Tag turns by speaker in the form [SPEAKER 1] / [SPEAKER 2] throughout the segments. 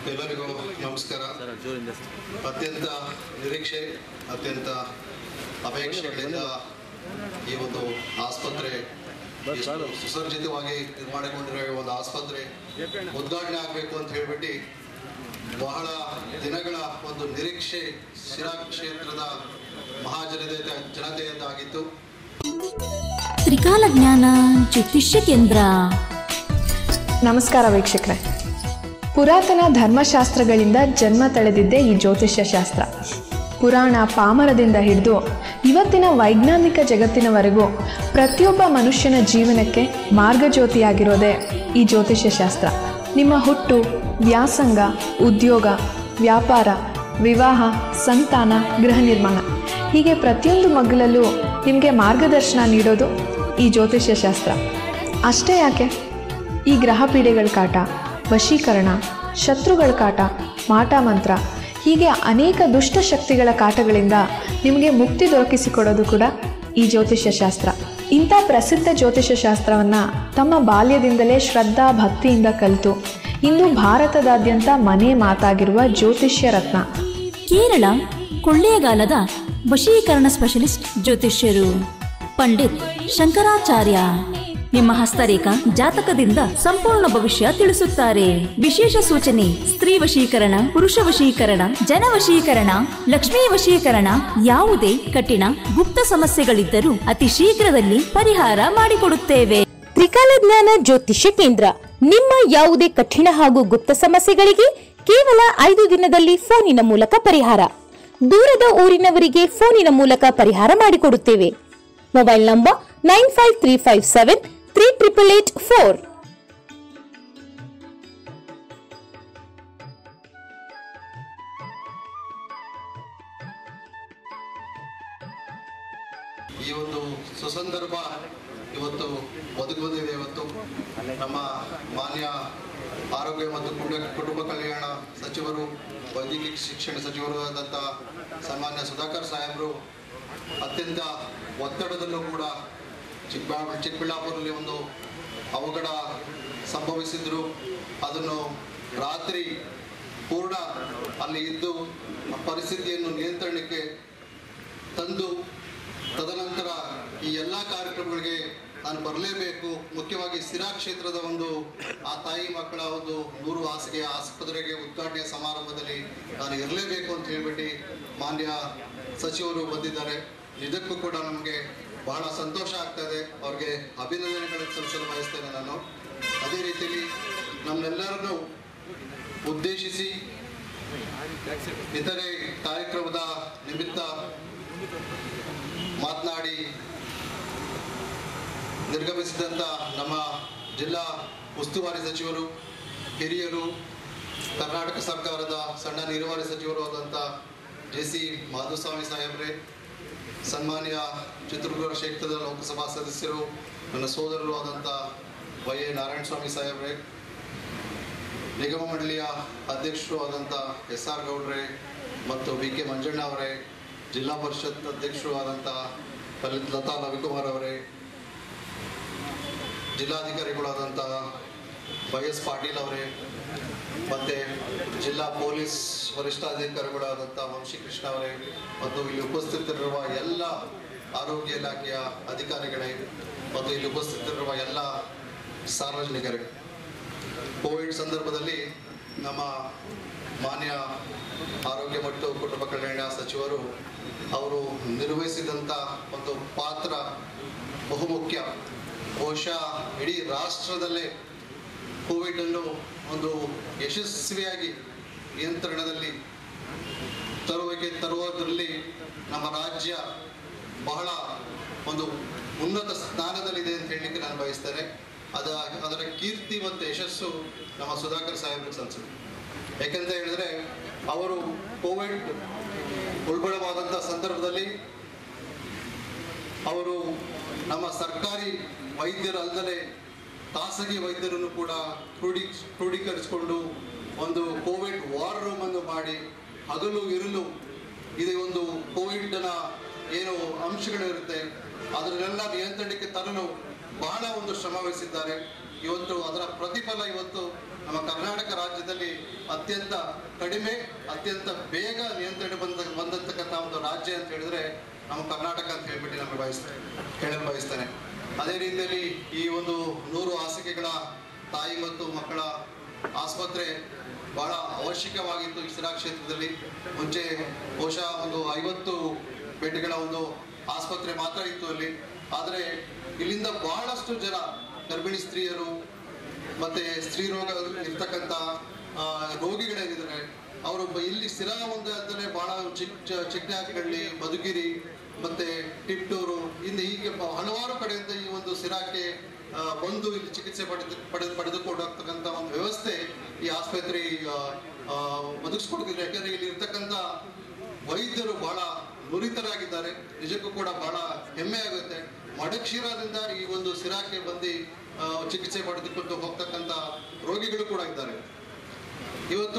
[SPEAKER 1] ಎಲ್ಲರಿಗೂ ನಮಸ್ಕಾರ ಅತ್ಯಂತ ನಿರೀಕ್ಷೆ ಅತ್ಯಂತ ಅಪೇಕ್ಷೆಗಳಿಂದ ಈ ಒಂದು ಆಸ್ಪತ್ರೆ ಎಷ್ಟು ಸುಸಜ್ಜಿತವಾಗಿ ನಿರ್ಮಾಣಗೊಂಡಿರೋ ಒಂದು ಆಸ್ಪತ್ರೆ ಉದ್ಘಾಟನೆ ಆಗಬೇಕು ಅಂತ ಹೇಳ್ಬಿಟ್ಟು ಬಹಳ ದಿನಗಳ ಒಂದು ನಿರೀಕ್ಷೆ ಶಿರಾ ಕ್ಷೇತ್ರದ ಮಹಾಜನತೆ ಜನತೆಯದ್ದಾಗಿತ್ತು
[SPEAKER 2] ತ್ರಿಕಾಲ ಜ್ಞಾನ ಜ್ಯೋತಿಷ್ಯ ಕೇಂದ್ರ
[SPEAKER 3] ನಮಸ್ಕಾರ ವೀಕ್ಷಕರೇ ಪುರಾತನ ಧರ್ಮಶಾಸ್ತ್ರಗಳಿಂದ ಜನ್ಮ ತಳೆದಿದ್ದೇ ಈ ಜ್ಯೋತಿಷ್ಯ ಶಾಸ್ತ್ರ ಪುರಾಣ ಪಾಮರದಿಂದ ಹಿಡಿದು ಇವತ್ತಿನ ವೈಜ್ಞಾನಿಕ ಜಗತ್ತಿನವರೆಗೂ ಪ್ರತಿಯೊಬ್ಬ ಮನುಷ್ಯನ ಜೀವನಕ್ಕೆ ಮಾರ್ಗಜ್ಯೋತಿಯಾಗಿರೋದೇ ಈ ಜ್ಯೋತಿಷ್ಯ ಶಾಸ್ತ್ರ ನಿಮ್ಮ ಹುಟ್ಟು ವ್ಯಾಸಂಗ ಉದ್ಯೋಗ ವ್ಯಾಪಾರ ವಿವಾಹ ಸಂತಾನ ಗೃಹ ನಿರ್ಮಾಣ ಹೀಗೆ ಪ್ರತಿಯೊಂದು ಮಗ್ಗಲಲ್ಲೂ ನಿಮಗೆ ಮಾರ್ಗದರ್ಶನ ನೀಡೋದು ಈ ಜ್ಯೋತಿಷ್ಯ ಶಾಸ್ತ್ರ ಅಷ್ಟೇ ಯಾಕೆ ಈ ಗ್ರಹ ಪೀಡೆಗಳ ಕಾಟ ವಶೀಕರಣ ಶತ್ರುಗಳ ಕಾಟ ಮಾಟ ಮಂತ್ರ ಹೀಗೆ ಅನೇಕ ದುಷ್ಟ ಶಕ್ತಿಗಳ ಕಾಟಗಳಿಂದ ನಿಮಗೆ ಮುಕ್ತಿ ದೊರಕಿಸಿಕೊಡೋದು ಕೂಡ ಈ ಜ್ಯೋತಿಷ್ಯ ಶಾಸ್ತ್ರ ಇಂಥ ಪ್ರಸಿದ್ಧ ಜ್ಯೋತಿಷ್ಯ ಶಾಸ್ತ್ರವನ್ನು ತಮ್ಮ ಬಾಲ್ಯದಿಂದಲೇ ಶ್ರದ್ಧಾ ಭಕ್ತಿಯಿಂದ ಕಲಿತು ಇಂದು ಭಾರತದಾದ್ಯಂತ ಮನೆ ಮಾತಾಗಿರುವ ಜ್ಯೋತಿಷ್ಯ ರತ್ನ
[SPEAKER 2] ಕೇರಳ ಕೊಳ್ಳೇಗಾಲದ ವಶೀಕರಣ ಸ್ಪೆಷಲಿಸ್ಟ್ ಜ್ಯೋತಿಷ್ಯರು ಪಂಡಿತ್ ಶಂಕರಾಚಾರ್ಯ ನಿಮ್ಮ ಹಸ್ತರೇಖ ಜಾತಕದಿಂದ ಸಂಪೂರ್ಣ ಭವಿಷ್ಯ ತಿಳಿಸುತ್ತಾರೆ ವಿಶೇಷ ಸೂಚನೆ ಸ್ತ್ರೀ ವಶೀಕರಣ ಪುರುಷ ವಶೀಕರಣ ಜನ ವಶೀಕರಣ ಲಕ್ಷ್ಮೀ ವಶೀಕರಣ ಯಾವುದೇ ಕಠಿಣ ಗುಪ್ತ ಸಮಸ್ಯೆಗಳಿದ್ದರೂ ಅತಿ ಶೀಘ್ರದಲ್ಲಿ ಪರಿಹಾರ ಮಾಡಿಕೊಡುತ್ತೇವೆ
[SPEAKER 4] ತ್ರಿಕಾಲ ಜ್ಞಾನ ಜ್ಯೋತಿಷ್ಯ ಕೇಂದ್ರ ನಿಮ್ಮ ಯಾವುದೇ ಕಠಿಣ ಹಾಗೂ ಗುಪ್ತ ಸಮಸ್ಯೆಗಳಿಗೆ ಕೇವಲ ಐದು ದಿನದಲ್ಲಿ ಫೋನಿನ ಮೂಲಕ ಪರಿಹಾರ ದೂರದ ಊರಿನವರಿಗೆ ಫೋನಿನ ಮೂಲಕ ಪರಿಹಾರ ಮಾಡಿಕೊಡುತ್ತೇವೆ mobile number nine five three five seven three triple eight four
[SPEAKER 1] ಈ ಒಂದು ಸುಸಂದರ್ಭ ಇವತ್ತು ಒದಗಿ ಬಂದಿದೆ ಇವತ್ತು ನಮ್ಮ ಮಾನ್ಯ ಆರೋಗ್ಯ ಮತ್ತು ಕುಟುಂಬ ಕುಟುಂಬ ಕಲ್ಯಾಣ ಸಚಿವರು ವೈದ್ಯಕೀಯ ಶಿಕ್ಷಣ ಸಚಿವರು ಆದಂಥ ಸನ್ಮಾನ್ಯ ಸುಧಾಕರ್ ಸಾಹೇಬರು ಅತ್ಯಂತ ಒತ್ತಡದಲ್ಲೂ ಕೂಡ ಚಿಕ್ಕಬಳ್ಳಾ ಚಿಕ್ಕಬಳ್ಳಾಪುರಲ್ಲಿ ಒಂದು ಅವಘಡ ಸಂಭವಿಸಿದ್ರು ಅದನ್ನು ರಾತ್ರಿ ಪೂರ್ಣ ಅಲ್ಲಿ ಇದ್ದು ಆ ಪರಿಸ್ಥಿತಿಯನ್ನು ನಿಯಂತ್ರಣಕ್ಕೆ ತಂದು ತದನಂತರ ಈ ಎಲ್ಲ ಕಾರ್ಯಕ್ರಮಗಳಿಗೆ ನಾನು ಬರಲೇಬೇಕು ಮುಖ್ಯವಾಗಿ ಸಿರಾ ಕ್ಷೇತ್ರದ ಒಂದು ಆ ತಾಯಿ ಮಕ್ಕಳ ಒಂದು ನೂರು ಹಾಸಿಗೆ ಆಸ್ಪತ್ರೆಗೆ ಉದ್ಘಾಟನೆ ಸಮಾರಂಭದಲ್ಲಿ ನಾನು ಇರಲೇಬೇಕು ಅಂತ ಹೇಳ್ಬಿಟ್ಟು ಮಾನ್ಯ ಸಚಿವರು ಬಂದಿದ್ದಾರೆ ಇದಕ್ಕೂ ಕೂಡ ನಮಗೆ ಬಹಳ ಸಂತೋಷ ಆಗ್ತದೆ ಅವ್ರಿಗೆ ಅಭಿನಂದನೆಗಳನ್ನು ಸಲ್ಲಿಸಲು ಬಯಸ್ತೇನೆ ನಾನು ಅದೇ ರೀತಿಯಲ್ಲಿ ನಮ್ಮೆಲ್ಲರನ್ನು ಉದ್ದೇಶಿಸಿ ಇತರೆ ಕಾರ್ಯಕ್ರಮದ ನಿಮಿತ್ತ ಮಾತನಾಡಿ ನಿರ್ಗಮಿಸಿದಂಥ ನಮ್ಮ ಜಿಲ್ಲಾ ಉಸ್ತುವಾರಿ ಸಚಿವರು ಹಿರಿಯರು ಕರ್ನಾಟಕ ಸರ್ಕಾರದ ಸಣ್ಣ ನೀರಾವರಿ ಸಚಿವರು ಆದಂಥ ಜೆ ಸಿ ಮಾಧುಸ್ವಾಮಿ ಸಾಹೇಬ್ರೆ ಸನ್ಮಾನ್ಯ ಚಿತ್ರದುರ್ಗ ಕ್ಷೇತ್ರದ ಲೋಕಸಭಾ ಸದಸ್ಯರು ನನ್ನ ಸೋದರರು ಆದಂಥ ವೈ ಎ ನಾರಾಯಣ ಸ್ವಾಮಿ ಸಾಹೇಬ್ರೆ ನಿಗಮ ಮಂಡಳಿಯ ಅಧ್ಯಕ್ಷರು ಆದಂಥ ಎಸ್ ಆರ್ ಗೌಡ್ರೆ ಮತ್ತು ಬಿ ಕೆ ಮಂಜಣ್ಣ ಅವರೇ ಜಿಲ್ಲಾ ಪರಿಷತ್ ಅಧ್ಯಕ್ಷರು ಆದಂಥ ಲಲಿತ್ ಲತಾ ರವಿಕುಮಾರ್ ಅವರೇ ಜಿಲ್ಲಾಧಿಕಾರಿಗಳಾದಂಥ ವೈ ಎಸ್ ಪಾಟೀಲ್ ಅವರೇ ಮತ್ತು ಜಿಲ್ಲಾ ಪೊಲೀಸ್ ವರಿಷ್ಠಾಧಿಕಾರಿಗಳಾದಂಥ ವಂಶೀಕೃಷ್ಣ ಅವರೇ ಮತ್ತು ಇಲ್ಲಿ ಉಪಸ್ಥಿತರಿರುವ ಎಲ್ಲ ಆರೋಗ್ಯ ಇಲಾಖೆಯ ಅಧಿಕಾರಿಗಳೇ ಮತ್ತು ಇಲ್ಲಿ ಉಪಸ್ಥಿತರಿರುವ ಎಲ್ಲ ಸಾರ್ವಜನಿಕರೇ ಕೋವಿಡ್ ಸಂದರ್ಭದಲ್ಲಿ ನಮ್ಮ ಮಾನ್ಯ ಆರೋಗ್ಯ ಮತ್ತು ಕುಟುಂಬ ಕಲ್ಯಾಣ ಸಚಿವರು ಅವರು ನಿರ್ವಹಿಸಿದಂಥ ಒಂದು ಪಾತ್ರ ಬಹುಮುಖ್ಯ ಬಹುಶಃ ಇಡೀ ರಾಷ್ಟ್ರದಲ್ಲೇ ಕೋವಿಡ್ ಅನ್ನು ಒಂದು ಯಶಸ್ವಿಯಾಗಿ ನಿಯಂತ್ರಣದಲ್ಲಿ ತರುವಿಕೆ ತರುವುದರಲ್ಲಿ ನಮ್ಮ ರಾಜ್ಯ ಬಹಳ ಒಂದು ಉನ್ನತ ಸ್ಥಾನದಲ್ಲಿದೆ ಅಂತ ಹೇಳಲಿಕ್ಕೆ ನಾನು ಬಯಸ್ತೇನೆ ಅದ ಅದರ ಕೀರ್ತಿ ಮತ್ತು ಯಶಸ್ಸು ನಮ್ಮ ಸುಧಾಕರ್ ಸಾಹೇಬ್ರಿಗೆ ಸಲ್ಲಿಸಿದೆ ಯಾಕೆಂತ ಹೇಳಿದ್ರೆ ಅವರು ಕೋವಿಡ್ ಉಲ್ಬಣವಾದಂಥ ಸಂದರ್ಭದಲ್ಲಿ ಅವರು ನಮ್ಮ ಸರ್ಕಾರಿ ವೈದ್ಯರಲ್ಲದೆ ಖಾಸಗಿ ವೈದ್ಯರನ್ನು ಕೂಡ ಕ್ರೋಢಿ ಕ್ರೋಢೀಕರಿಸಿಕೊಂಡು ಒಂದು ಕೋವಿಡ್ ವಾರ್ ರೂಮ್ ಅನ್ನು ಮಾಡಿ ಹಗಲು ಇರಲು ಇದು ಒಂದು ಕೋವಿಡ್ನ ಏನು ಅಂಶಗಳಿರುತ್ತೆ ಅದನ್ನೆಲ್ಲ ನಿಯಂತ್ರಣಕ್ಕೆ ತರಲು ಬಹಳ ಒಂದು ಶ್ರಮ ವಹಿಸಿದ್ದಾರೆ ಇವತ್ತು ಅದರ ಪ್ರತಿಫಲ ಇವತ್ತು ನಮ್ಮ ಕರ್ನಾಟಕ ರಾಜ್ಯದಲ್ಲಿ ಅತ್ಯಂತ ಕಡಿಮೆ ಅತ್ಯಂತ ಬೇಗ ನಿಯಂತ್ರಣ ಬಂದ ಬಂದಂತಕ್ಕಂಥ ಒಂದು ರಾಜ್ಯ ಅಂತ ಹೇಳಿದ್ರೆ ನಮ್ಮ ಕರ್ನಾಟಕ ಅಂತ ಹೇಳ್ಬಿಟ್ಟು ನಾನು ಬಯಸ್ತೇನೆ ಹೇಳಲು ಬಯಸ್ತೇನೆ ಅದೇ ರೀತಿಯಲ್ಲಿ ಈ ಒಂದು ನೂರು ಹಾಸಿಗೆಗಳ ತಾಯಿ ಮತ್ತು ಮಕ್ಕಳ ಆಸ್ಪತ್ರೆ ಬಹಳ ಅವಶ್ಯಕವಾಗಿತ್ತು ಈ ಶಿರಾ ಕ್ಷೇತ್ರದಲ್ಲಿ ಮುಂಚೆ ಬಹುಶಃ ಒಂದು ಐವತ್ತು ಬೆಡ್ಗಳ ಒಂದು ಆಸ್ಪತ್ರೆ ಮಾತ್ರ ಇತ್ತು ಅಲ್ಲಿ ಆದರೆ ಇಲ್ಲಿಂದ ಬಹಳಷ್ಟು ಜನ ಗರ್ಭಿಣಿ ಸ್ತ್ರೀಯರು ಮತ್ತೆ ಸ್ತ್ರೀ ರೋಗ ಇರ್ತಕ್ಕಂಥ ಆ, ರೋಗಿಗಳೇನಿದ್ದಾರೆ ಅವರು ಬ- ಇಲ್ಲಿ ಸಿರಾ ಒಂದು ಅಂತಲೇ ಬಹಳ ಚಿಕ್ಕ ಚಿಕ್ಕನಹಳ್ಳಿ ಮಧುಗಿರಿ ಮತ್ತೆ ಟಿಪ್ಟೂರು ಇನ್ನು ಹೀಗೆ ಬ- ಹಲವಾರು ಕಡೆಯಿಂದ ಈ ಒಂದು ಸಿರಾಕ್ಕೆ ಆ, ಬಂದು ಇಲ್ಲಿ ಚಿಕಿತ್ಸೆ ಪಡೆದು ಪಡೆದು ಪಡೆದುಕೊಂಡು ಹೋಗ್ತಕ್ಕಂಥ ಒಂದು ವ್ಯವಸ್ಥೆ ಈ ಆಸ್ಪತ್ರೆ ಆ, ಆ, ಒದಗಿಸ್ಕೊಡ್ತಿದೆ ಯಾಕಂದ್ರೆ ಇಲ್ಲಿ ಇರ್ತಕ್ಕಂಥ ವೈದ್ಯರು ಬಹಳ ನುರಿತರಾಗಿದ್ದಾರೆ ನಿಜಕ್ಕೂ ಕೂಡ ಬಹಳ ಹೆಮ್ಮೆ ಆಗುತ್ತೆ ಮಡಕ್ಷೀರದಿಂದ ಈ ಒಂದು ಸಿರಾಕ್ಕೆ ಬಂದು ಆ, ಚಿಕಿತ್ಸೆ ಪಡೆದುಕೊಂಡು ಹೋಗ್ತಕ್ಕಂಥ ರೋಗಿಗಳು ಕೂಡ ಇದ್ದಾರೆ ಇವತ್ತು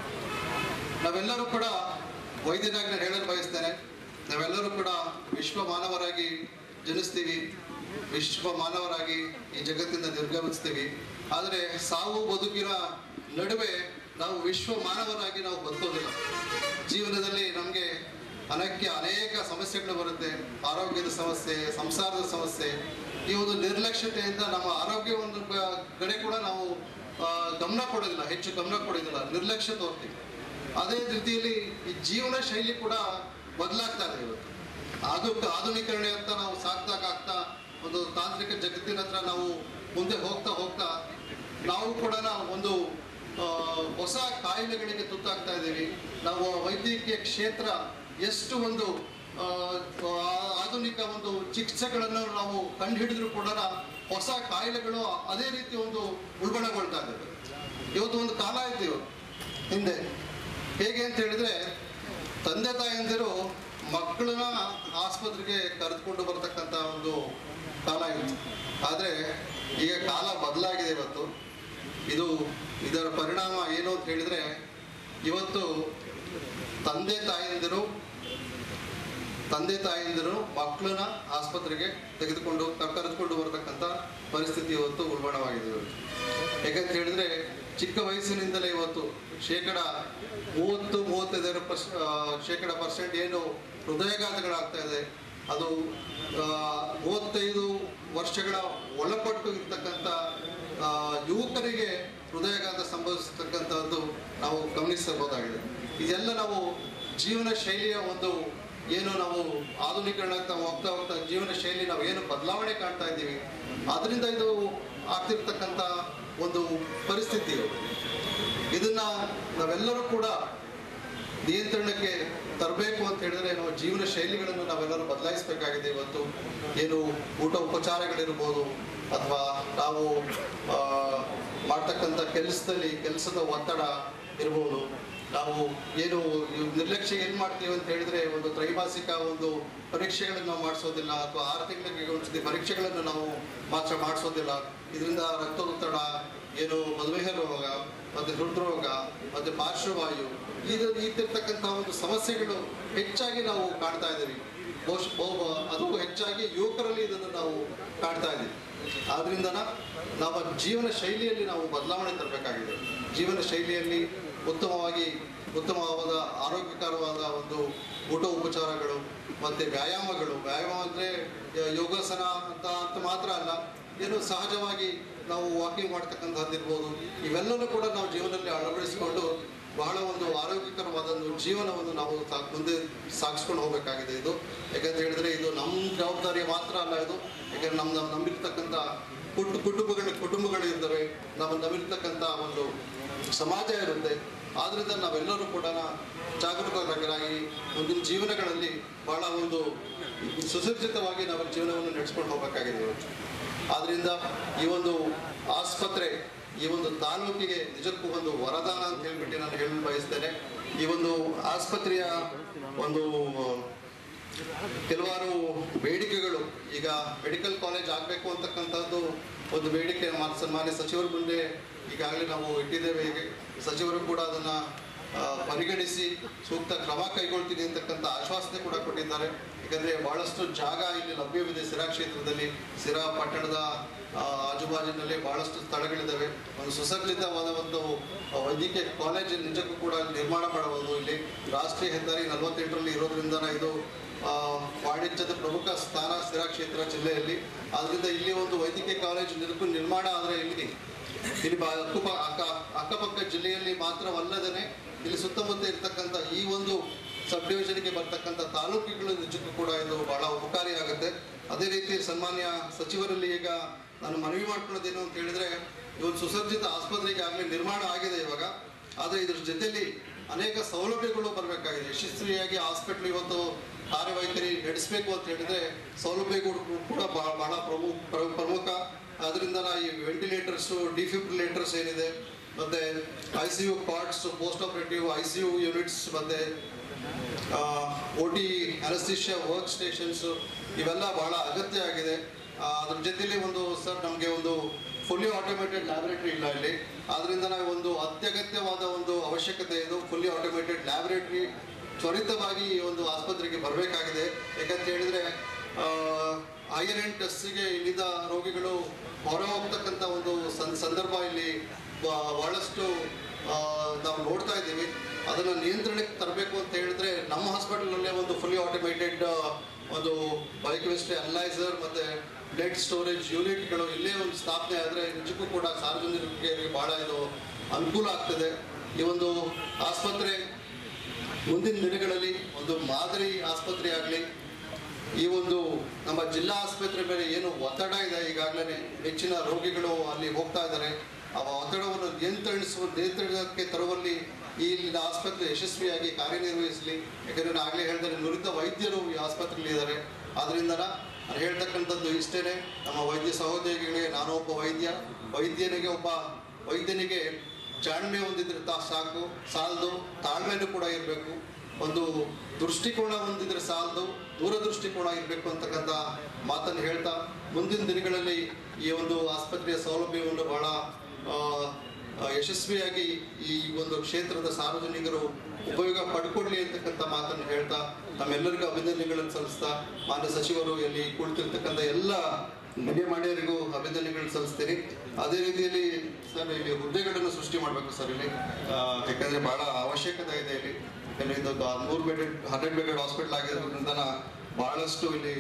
[SPEAKER 1] ನಾವೆಲ್ಲರೂ ಕೂಡ ವೈದ್ಯನಾಗಿ ನಾನು ಹೇಳಲು ಬಯಸ್ತೇನೆ ನಾವೆಲ್ಲರೂ ಕೂಡ ವಿಶ್ವ ಮಾನವರಾಗಿ ಜನಿಸ್ತೀವಿ ವಿಶ್ವ ಮಾನವರಾಗಿ ಈ ಜಗತ್ತಿಂದ ನಿರ್ಗಮಿಸ್ತೀವಿ ಆದರೆ ಸಾವು ಬದುಕಿನ ನಡುವೆ ನಾವು ವಿಶ್ವ ಮಾನವರಾಗಿ ನಾವು ಬದುಕೋದಿಲ್ಲ ಜೀವನದಲ್ಲಿ ನಮಗೆ ಅನಕ್ಕೆ ಅನೇಕ ಸಮಸ್ಯೆಗಳು ಬರುತ್ತೆ ಆರೋಗ್ಯದ ಸಮಸ್ಯೆ ಸಂಸಾರದ ಸಮಸ್ಯೆ ಈ ಒಂದು ನಿರ್ಲಕ್ಷ್ಯತೆಯಿಂದ ನಮ್ಮ ಆರೋಗ್ಯ ಒಂದು ಕ- ಕಡೆ ಕೂಡ ನಾವು ಆ, ಗಮನ ಕೊಡೋದಿಲ್ಲ ಹೆಚ್ಚು ಗಮನ ಕೊಡೋದಿಲ್ಲ ನಿರ್ಲಕ್ಷ್ಯ ತೋರ್ತೀವಿ ಅದೇ ರೀತಿಯಲ್ಲಿ ಈ ಜೀವನ ಶೈಲಿ ಕೂಡ ಬದಲಾಗ್ತಾ ಇದೆ ಇವತ್ತು ಅದು ಆಧುನೀಕರಣ ಅಂತ ನಾವು ಸಾಕ್ದಾಗ ಆಗ್ತಾ ಒಂದು ತಾಂತ್ರಿಕ ಜಗತ್ತಿನ ಹತ್ರ ನಾವು ಮುಂದೆ ಹೋಗ್ತಾ ಹೋಗ್ತಾ ನಾವು ಕೂಡ ನಾವು ಒಂದು ಆ, ಹೊಸ ಕಾಯಿಲೆಗಳಿಗೆ ತುತ್ತಾಗ್ತಾ ಇದ್ದೀವಿ ನಾವು ವೈದ್ಯಕೀಯ ಕ್ಷೇತ್ರ ಎಷ್ಟು ಒಂದು ಆ, ಆ- ಆಧುನಿಕ ಒಂದು ಚಿಕಿತ್ಸೆಗಳನ್ನು ನಾವು ಕಂಡುಹಿಡಿದ್ರು ಕೂಡ ಹೊಸ ಕಾಯಿಲೆಗಳು ಅದೇ ರೀತಿ ಒಂದು ಉಲ್ಬಣಗೊಳ್ತಾ ಇದ್ದಾವೆ ಇವತ್ತು ಒಂದು ಕಾಲ ಇತ್ತು ಇವತ್ತು ಹಿಂದೆ ಹೇಗೆ ಅಂತ ಹೇಳಿದ್ರೆ ತಂದೆ ತಾಯಂದಿರು ಮಕ್ಕಳನ್ನ ಆಸ್ಪತ್ರೆಗೆ ಕರೆದುಕೊಂಡು ಬರ್ತಕ್ಕಂಥ ಒಂದು ಕಾಲ ಇತ್ತು ಆದರೆ ಈಗ ಕಾಲ ಬದಲಾಗಿದೆ ಇವತ್ತು ಇದು ಇದರ ಪರಿಣಾಮ ಏನು ಅಂತ ಹೇಳಿದ್ರೆ ಇವತ್ತು ತಂದೆ ತಾಯಂದಿರು ತಂದೆ ತಾಯಂದಿರು ಮಕ್ಕಳನ್ನ ಆಸ್ಪತ್ರೆಗೆ ತೆಗೆದುಕೊಂಡು ಕ- ಕರೆದುಕೊಂಡು ಬರತಕ್ಕಂಥ ಪರಿಸ್ಥಿತಿ ಇವತ್ತು ಉಲ್ಬಣವಾಗಿದೆ ಇವತ್ತು ಯಾಕಂತ ಹೇಳಿದ್ರೆ ಚಿಕ್ಕ ವಯಸ್ಸಿನಿಂದಲೇ ಇವತ್ತು ಶೇಕಡ ಮೂವತ್ತು ಮೂವತ್ತೈದರ ಪರ್ಸ್ ಆ, ಶೇಕಡ ಪರ್ಸೆಂಟ್ ಏನು ಹೃದಯಾಘಾತಗಳಾಗ್ತಾ ಇದೆ ಅದು ಆ, ಮೂವತ್ತೈದು ವರ್ಷಗಳ ಒಳಪಟ್ಟು ಇರ್ತಕ್ಕಂಥ ಆ, ಯುವಕರಿಗೆ ಹೃದಯಾಘಾತ ಸಂಭವಿಸ್ತಕ್ಕಂಥದ್ದು ನಾವು ಗಮನಿಸಬಹುದಾಗಿದೆ ಇದೆಲ್ಲ ನಾವು ಜೀವನ ಶೈಲಿಯ ಒಂದು ಏನು ನಾವು ಆಧುನೀಕರಣ ಆಗ್ತಾ ಹೋಗ್ತಾ ಹೋಗ್ತಾ ಜೀವನ ಶೈಲಿ ನಾವು ಏನು ಬದಲಾವಣೆ ಕಾಣ್ತಾ ಇದ್ದೀವಿ ಅದರಿಂದ ಇದು ಆಗ್ತಿರ್ತಕ್ಕಂಥ ಒಂದು ಪರಿಸ್ಥಿತಿ ಇದು. ಇದನ್ನ ನಾವೆಲ್ಲರೂ ಕೂಡ ನಿಯಂತ್ರಣಕ್ಕೆ ತರಬೇಕು ಅಂತ ಹೇಳಿದ್ರೆ ನಾವು ಜೀವನ ಶೈಲಿಗಳನ್ನು ನಾವೆಲ್ಲರೂ ಬದಲಾಯಿಸಬೇಕಾಗಿದೆ ಇವತ್ತು ಏನು ಊಟ ಉಪಚಾರಗಳಿರ್ಬೋದು ಅಥವಾ ನಾವು ಆ, ಮಾಡ್ತಕ್ಕಂಥ ಕೆಲಸದಲ್ಲಿ ಕೆಲಸದ ಒತ್ತಡ ಇರ್ಬೋದು ನಾವು ಏನು ಇವ್ ನಿರ್ಲಕ್ಷ್ಯ ಏನು ಮಾಡ್ತೀವಿ ಅಂತ ಹೇಳಿದ್ರೆ ಒಂದು ತ್ರೈಮಾಸಿಕ ಒಂದು ಪರೀಕ್ಷೆಗಳನ್ನು ನಾವು ಮಾಡಿಸೋದಿಲ್ಲ ಅಥವಾ ಆರು ತಿಂಗಳಿಗೆ ಒಂದ್ಸತಿ ಪರೀಕ್ಷೆಗಳನ್ನು ನಾವು ಮಾತ್ರ ಮಾಡಿಸೋದಿಲ್ಲ ಇದರಿಂದ ರಕ್ತದೊತ್ತಡ ಏನು ಮಧುಮೇಹ ರೋಗ ಮತ್ತೆ ಹೃದ್ರೋಗ ಮತ್ತೆ ಪಾರ್ಶ್ವವಾಯು ಇದು ಇದ್ದಿರ್ತಕ್ಕಂಥ ಒಂದು ಸಮಸ್ಯೆಗಳು ಹೆಚ್ಚಾಗಿ ನಾವು ಕಾಣ್ತಾ ಇದ್ದೀವಿ ಬಹುಶಃ ಬಹು- ಅದು ಹೆಚ್ಚಾಗಿ ಯುವಕರಲ್ಲಿ ಇದನ್ನು ನಾವು ಕಾಣ್ತಾ ಇದ್ದೀವಿ ಆದ್ರಿಂದ ನಮ್ಮ ಜೀವನ ಶೈಲಿಯಲ್ಲಿ ನಾವು ಬದಲಾವಣೆ ತರಬೇಕಾಗಿದೆ ಜೀವನ ಶೈಲಿಯಲ್ಲಿ ಉತ್ತಮವಾಗಿ ಉತ್ತಮವಾದ ಆರೋಗ್ಯಕರವಾದ ಒಂದು ಊಟ ಉಪಚಾರಗಳು ಮತ್ತೆ ವ್ಯಾಯಾಮಗಳು ವ್ಯಾಯಾಮ ಅಂದರೆ ಯೋಗಾಸನ ಅಂತ ಅಂತ ಮಾತ್ರ ಅಲ್ಲ ಏನು ಸಹಜವಾಗಿ ನಾವು ವಾಕಿಂಗ್ ಮಾಡ್ತಕ್ಕಂಥದ್ದು ಇರ್ಬೋದು ಇವೆಲ್ಲನೂ ಕೂಡ ನಾವು ಜೀವನದಲ್ಲಿ ಅಳವಡಿಸಿಕೊಂಡು ಬಹಳ ಒಂದು ಆರೋಗ್ಯಕರವಾದ ಒಂದು ಜೀವನವನ್ನು ನಾವು ಸಾ- ಮುಂದೆ ಸಾಗಿಸ್ಕೊಂಡು ಹೋಗಬೇಕಾಗಿದೆ ಇದು ಯಾಕಂತ ಹೇಳಿದ್ರೆ ಇದು ನಮ್ಮ ಜವಾಬ್ದಾರಿ ಮಾತ್ರ ಅಲ್ಲ ಇದು ಯಾಕಂದ್ರೆ ನಮ್ಮ ನಮ್ಮ ನಂಬಿರ್ತಕ್ಕಂಥ ಕುಟು ಕುಟುಂಬಗಳ ಕುಟುಂಬಗಳು ಇರ್ತವೆ ನಮ್ಮ ನಂಬಿರ್ತಕ್ಕಂಥ ಒಂದು ಸಮಾಜ ಇರುತ್ತೆ ಆದ್ರಿಂದ ನಾವೆಲ್ಲರೂ ಕೂಡ ಜಾಗರೂಕರಾಗಿ ಮುಂದಿನ ಜೀವನಗಳಲ್ಲಿ ಬಹಳ ಒಂದು ಸುಸಜ್ಜಿತವಾಗಿ ನಾವು ಜೀವನವನ್ನು ನಡೆಸ್ಕೊಂಡು ಹೋಗಬೇಕಾಗಿದೆ ಇವತ್ತು ಆದ್ರಿಂದ ಈ ಒಂದು ಆಸ್ಪತ್ರೆ ಈ ಒಂದು ತಾಲೂಕಿಗೆ ನಿಜಕ್ಕೂ ಒಂದು ವರದಾನ ಅಂತ ಹೇಳ್ಬಿಟ್ಟು ನಾನು ಹೇಳಲು ಬಯಸ್ತೇನೆ ಈ ಒಂದು ಆಸ್ಪತ್ರೆಯ ಒಂದು ಕೆಲವಾರು ಬೇಡಿಕೆಗಳು ಈಗ ಮೆಡಿಕಲ್ ಕಾಲೇಜ್ ಆಗಬೇಕು ಅಂತಕ್ಕಂಥದ್ದು ಒಂದು ಬೇಡಿಕೆ ಮಾ- ಸನ್ಮಾನ್ಯ ಸಚಿವರ ಮುಂದೆ ಈಗಾಗಲೇ ನಾವು ಇಟ್ಟಿದ್ದೇವೆ ಈಗ ಸಚಿವರು ಕೂಡ ಅದನ್ನು ಪರಿಗಣಿಸಿ ಸೂಕ್ತ ಕ್ರಮ ಕೈಗೊಳ್ತೀನಿ ಅಂತಕ್ಕಂಥ ಆಶ್ವಾಸನೆ ಕೂಡ ಕೊಟ್ಟಿದ್ದಾರೆ ಯಾಕಂದರೆ ಭಾಳಷ್ಟು ಜಾಗ ಇಲ್ಲಿ ಲಭ್ಯವಿದೆ ಸಿರಾ ಕ್ಷೇತ್ರದಲ್ಲಿ ಸಿರಾ ಪಟ್ಟಣದ ಆ, ಆಜುಬಾಜಿನಲ್ಲಿ ಭಾಳಷ್ಟು ಸ್ಥಳಗಳಿದ್ದಾವೆ ಒಂದು ಸುಸಜ್ಜಿತವಾದ ಒಂದು ವೈದ್ಯಕೀಯ ಕಾಲೇಜ್ ನಿಜಕ್ಕೂ ಕೂಡ ನಿರ್ಮಾಣ ಮಾಡಬಹುದು ಇಲ್ಲಿ ರಾಷ್ಟ್ರೀಯ ಹೆದ್ದಾರಿ ನಲವತ್ತೆಂಟರಲ್ಲಿ ಇರೋದ್ರಿಂದ ಇದು ಆ, ವಾಣಿಜ್ಯದ ಪ್ರಮುಖ ಸ್ಥಾನ ಸಿರಾ ಕ್ಷೇತ್ರ ಜಿಲ್ಲೆಯಲ್ಲಿ ಆದ್ದರಿಂದ ಇಲ್ಲಿ ಒಂದು ವೈದ್ಯಕೀಯ ಕಾಲೇಜ್ ನಿರ್ಕು ನಿರ್ಮಾಣ ಆದರೆ ಇಲ್ಲಿ ಇಲ್ಲಿ ಬಾ- ಅಕ್ಕಪ ಅಕ್ಕ ಅಕ್ಕಪಕ್ಕ ಜಿಲ್ಲೆಯಲ್ಲಿ ಮಾತ್ರವಲ್ಲದೇ ಇಲ್ಲಿ ಸುತ್ತಮುತ್ತ ಇರ್ತಕ್ಕಂಥ ಈ ಒಂದು ಸಬ್ ಡಿವಿಷನ್ಗೆ ಬರ್ತಕ್ಕಂಥ ತಾಲೂಕುಗಳು ನಿಜಕ್ಕೂ ಕೂಡ ಇದು ಬಹಳ ಉಪಕಾರಿಯಾಗುತ್ತೆ ಅದೇ ರೀತಿ ಸನ್ಮಾನ್ಯ ಸಚಿವರಲ್ಲಿ ಈಗ ನಾನು ಮನವಿ ಮಾಡ್ಕೊಳ್ಳೋದೇನು ಅಂತ ಹೇಳಿದ್ರೆ ಈ ಒಂದು ಸುಸಜ್ಜಿತ ಆಸ್ಪತ್ರೆಗೆ ಆಗಲೇ ನಿರ್ಮಾಣ ಆಗಿದೆ ಇವಾಗ ಆದರೆ ಇದ್ರ ಜೊತೆಯಲ್ಲಿ ಅನೇಕ ಸೌಲಭ್ಯಗಳು ಬರಬೇಕಾಗಿದೆ ಯಶಸ್ವಿಯಾಗಿ ಹಾಸ್ಪಿಟ್ಲ್ ಇವತ್ತು ಕಾರ್ಯವೈಖರಿ ನಡೆಸಬೇಕು ಅಂತ ಹೇಳಿದ್ರೆ ಸೌಲಭ್ಯಗಳು ಕೂಡ ಬಹಳ ಬಹಳ ಪ್ರಮುಖ ಪ್ರ- ಪ್ರಮುಖ ಅದರಿಂದ ನಾ ಈ ವೆಂಟಿಲೇಟರ್ಸು ಡಿಫಿಬ್ರಿಲೇಟರ್ಸ್ ಏನಿದೆ ಮತ್ತೆ I C U cards post operative I C U units ಮತ್ತೆ O T anaesthesia work stations ಇವೆಲ್ಲ ಬಹಳ ಅಗತ್ಯ ಆಗಿದೆ ಆ, ಅದ್ರ ಜೊತೆಲಿ ಒಂದು ಸರ್ ನಮಗೆ ಒಂದು ಫುಲ್ಲಿ ಆಟೋಮೇಟೆಡ್ ಲ್ಯಾಬೊರೇಟರಿ ಇಲ್ಲ ಇಲ್ಲಿ ಆದ್ರಿಂದ ನಾವು ಒಂದು ಅತ್ಯಗತ್ಯವಾದ ಒಂದು ಅವಶ್ಯಕತೆ ಇದು ಫುಲ್ಲಿ ಆಟೋಮೇಟೆಡ್ ಲ್ಯಾಬೊರೇಟರಿ ತ್ವರಿತವಾಗಿ ಈ ಒಂದು ಆಸ್ಪತ್ರೆಗೆ ಬರಬೇಕಾಗಿದೆ ಯಾಕಂತ ಹೇಳಿದ್ರೆ ಐರನ್ ಅಂಡ್ ಟೆಸ್ಟ್ಗೆ ಇಲ್ಲಿದ್ದ ರೋಗಿಗಳು ಹೊರ ಹೋಗ್ತಕ್ಕಂಥ ಒಂದು ಸಂ- ಸಂದರ್ಭ ಇಲ್ಲಿ ಬ- ಬಹಳಷ್ಟು ಆ, ನಾವು ನೋಡ್ತಾ ಇದ್ದೀವಿ ಅದನ್ನು ನಿಯಂತ್ರಣಕ್ಕೆ ತರಬೇಕು ಅಂತ ಹೇಳಿದ್ರೆ ನಮ್ಮ ಹಾಸ್ಪಿಟಲ್ನಲ್ಲೇ ಒಂದು ಫುಲ್ಲಿ ಆಟೋಮೇಟೆಡ್ ಒಂದು ಬಯೋಕೆಮಿಸ್ಟ್ರಿ ಅನಲೈಸರ್ ಮತ್ತು ಬ್ಲಡ್ ಸ್ಟೋರೇಜ್ ಯೂನಿಟ್ಗಳು ಇಲ್ಲೇ ಒಂದು ಸ್ಥಾಪನೆ ಆದರೆ ನಿಜಕ್ಕೂ ಕೂಡ ಸಾರ್ವಜನಿಕರಿಗೆ ಭಾಳ ಇದು ಅನುಕೂಲ ಆಗ್ತದೆ ಈ ಒಂದು ಆಸ್ಪತ್ರೆ ಮುಂದಿನ ದಿನಗಳಲ್ಲಿ ಒಂದು ಮಾದರಿ ಆಸ್ಪತ್ರೆ ಆಗಲಿ ಈ ಒಂದು ನಮ್ಮ ಜಿಲ್ಲಾ ಆಸ್ಪತ್ರೆ ಮೇಲೆ ಏನು ಒತ್ತಡ ಇದೆ ಈಗಾಗಲೇ ಹೆಚ್ಚಿನ ರೋಗಿಗಳು ಅಲ್ಲಿ ಹೋಗ್ತಾ ಇದ್ದಾರೆ ಆ ಒತ್ತಡವನ್ನು ನಿಯಂತ್ರಿಸುವ ನಿಯಂತ್ರಣಕ್ಕೆ ತರುವಲ್ಲಿ ಈ ಇಲ್ಲಿನ ಆಸ್ಪತ್ರೆ ಯಶಸ್ವಿಯಾಗಿ ಕಾರ್ಯನಿರ್ವಹಿಸಲಿ ಯಾಕಂದರೆ ನಾನು ಆಗಲೇ ಹೇಳಿದರೆ ನುರಿತ ವೈದ್ಯರು ಈ ಆಸ್ಪತ್ರೆಯಲ್ಲಿ ಇದ್ದಾರೆ ಆದ್ದರಿಂದ ನಾನು ಹೇಳ್ತಕ್ಕಂಥದ್ದು ಇಷ್ಟೇ ನಮ್ಮ ವೈದ್ಯ ಸಹೋದ್ಯೋಗಿಗಳಿಗೆ ನಾನು ಒಬ್ಬ ವೈದ್ಯ ವೈದ್ಯನಿಗೆ ಒಬ್ಬ ವೈದ್ಯನಿಗೆ ಜಾಣ್ಮೆ ಹೊಂದಿದ್ರೆ ತಾ ಸಾಕು ಸಾಲದು ತಾಳ್ಮೆನೂ ಕೂಡ ಇರಬೇಕು ಒಂದು ದೃಷ್ಟಿಕೋನ ಹೊಂದಿದ್ರೆ ಸಾಲದು ದೂರದೃಷ್ಟಿಕೋನ ಇರಬೇಕು ಅಂತಕ್ಕಂಥ ಮಾತನ್ನು ಹೇಳ್ತಾ ಮುಂದಿನ ದಿನಗಳಲ್ಲಿ ಈ ಒಂದು ಆಸ್ಪತ್ರೆಯ ಸೌಲಭ್ಯವನ್ನು ಬಹಳ ಆ, ಆ, ಯಶಸ್ವಿಯಾಗಿ ಈ ಒಂದು ಕ್ಷೇತ್ರದ ಸಾರ್ವಜನಿಕರು ಉಪಯೋಗ ಪಡ್ಕೊಳ್ಳಿ ಅಂತಕ್ಕಂಥ ಮಾತನ್ನು ಹೇಳ್ತಾ ತಮ್ಮೆಲ್ಲರಿಗೂ ಅಭಿನಂದನೆಗಳನ್ನು ಸಲ್ಲಿಸ್ತಾ ಮಾನ್ಯ ಸಚಿವರು ಇಲ್ಲಿ ಕುಳಿತಿರ್ತಕ್ಕಂಥ ಎಲ್ಲ ಗಣ್ಯಮಾನ್ಯರಿಗೂ ಅಭಿನಂದನೆಗಳನ್ನು ಸಲ್ಲಿಸ್ತೀನಿ ಅದೇ ರೀತಿಯಲ್ಲಿ ಸರ್ ಇಲ್ಲಿ ಹುದ್ದೆಗಳನ್ನು ಸೃಷ್ಟಿ ಮಾಡಬೇಕು ಸರ್ ಇಲ್ಲಿ ಆ, ಯಾಕಂದ್ರೆ ಬಹಳ ಅವಶ್ಯಕತೆ ಇದೆ ಇಲ್ಲಿ ಯಾಕಂದ್ರೆ ಇದು ನೂರು ಬೆಡೆಡ್ ಹಂಡ್ರೆಡ್ ಬೆಡೆಡ್ ಹಾಸ್ಪಿಟಲ್ ಆಗಿರೋದ್ರಿಂದ ಬಹಳಷ್ಟು ಇಲ್ಲಿ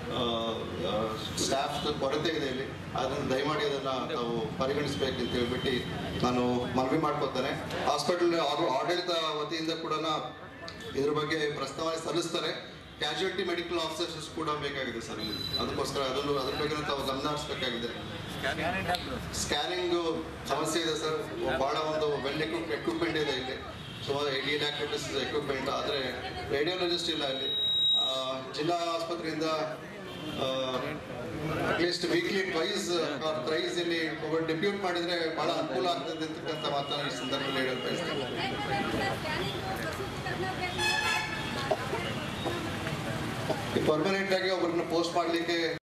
[SPEAKER 1] ಸ್ಟಾಫ್ ಕೊರತೆ ಇದೆ ಇಲ್ಲಿ ಅದನ್ನು ದಯಮಾಡಿ ಅದನ್ನ ತಾವು ಪರಿಗಣಿಸಬೇಕು ಅಂತ ಹೇಳ್ಬಿಟ್ಟು ನಾನು ಮನವಿ ಮಾಡ್ಕೊತೇನೆ ಹಾಸ್ಪಿಟಲ್ ಆಡಳಿತ ವತಿಯಿಂದ ಕೂಡ ಇದ್ರ ಬಗ್ಗೆ ಪ್ರಸ್ತಾವನೆ ಸಲ್ಲಿಸ್ತಾರೆ ಕ್ಯಾಶುಯಾಲಿಟಿ ಮೆಡಿಕಲ್ ಆಫೀಸರ್ಸ್ ಕೂಡ ಬೇಕಾಗಿದೆ ಸರ್ ಇಲ್ಲಿ ಅದಕ್ಕೋಸ್ಕರ ಅದನ್ನು ಅದ್ರ ಬಗ್ಗೆ ತಾವು ಗಮನ ಹರಿಸ್ಬೇಕಾಗಿದೆ ಸ್ಕ್ಯಾನಿಂಗ್ ಸಮಸ್ಯೆ ಇದೆ ಸರ್ ಬಹಳ ಒಂದು ವೆಲ್ ಎಕ್ವಿಪ್ ಎಕ್ವಿಪ್ಮೆಂಟ್ ಇದೆ ಇಲ್ಲಿ ಸುಮಾರು ಏಯ್ಟಿ ಲ್ಯಾಕ್ ರುಪೀಸ್ ಎಕ್ವಿಪ್ಮೆಂಟ್ ಆದರೆ ರೇಡಿಯೋಲಜಿಸ್ಟ್ ಇಲ್ಲ ಇಲ್ಲಿ ಆ, ಜಿಲ್ಲಾ ಆಸ್ಪತ್ರೆಯಿಂದ ಅಟ್ಲೀಸ್ಟ್ ವೀಕ್ಲಿ ಟ್ವೈಸ್ ಪ್ರೈಸ್ ಇಲ್ಲಿ ಡೆಪ್ಯೂಟ್ ಮಾಡಿದ್ರೆ ಬಹಳ ಅನುಕೂಲ ಆಗ್ತದೆ ಅಂತಕ್ಕಂಥ ಮಾತನ್ನು ಈ ಸಂದರ್ಭದಲ್ಲಿ ಹೇಳಲು ಬಯಸ್ತೇನೆ ಪರ್ಮನೆಂಟ್ ಆಗಿ ಒಬ್ಬರನ್ನ ಪೋಸ್ಟ್ ಮಾಡಲಿಕ್ಕೆ